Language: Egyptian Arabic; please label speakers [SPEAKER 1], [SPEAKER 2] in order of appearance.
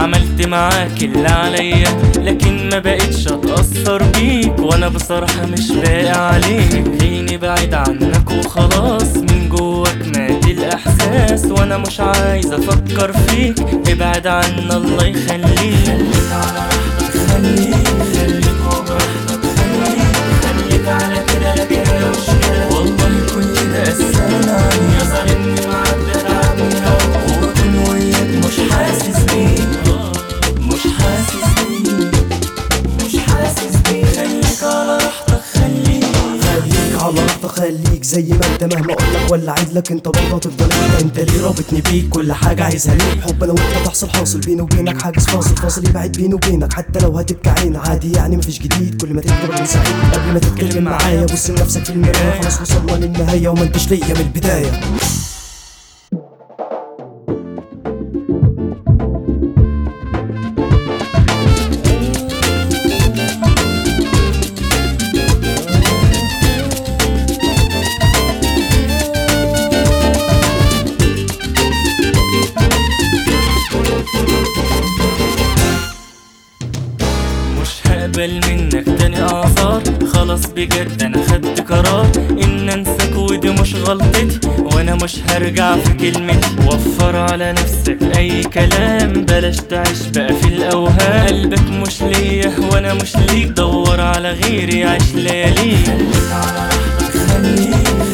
[SPEAKER 1] عملت معاك اللي عليا لكن ما بقتش اتأثر بيك وانا بصراحة مش باقي عليك خليني بعيد عنك وخلاص من جواك مات الاحساس وانا مش عايز افكر فيك ابعد عنا الله يخليك خليك على راحتك خليك خليك وبراحتك خليك خليك على كده لكن انا مش كده والله كل ده قسانا عني يا ظالمني معاك بتعبني وبكون وياك مش حاسس بيه مش حاسس بيه مش حاسس بيه خليك على راحتك خليك
[SPEAKER 2] خليك على راحتك خليك زي ما انت مهما اقولك ولا اعيد لك انت برضه تفضل انت انت ليه رابطني بيك كل حاجه عايزها ليك حب انا وانت تحصل حاصل بيني وبينك حاجز فاصل فاصل يبعد بيني وبينك حتى لو هتبكي عين عادي يعني مفيش جديد كل ما تكبر من سعيد قبل ما تتكلم معايا بص لنفسك في المرايه خلاص وصلنا للنهايه وما انتش ليا من البدايه
[SPEAKER 1] مش هقبل منك تاني اعذار خلاص بجد انا خدت قرار ان انساك ودي مش غلطتي وانا مش هرجع في كلمتي وفر على نفسك اي كلام بلاش تعيش بقى في الاوهام قلبك مش ليا وانا مش ليك دور على غيري عيش لياليك خليك على راحتك خليك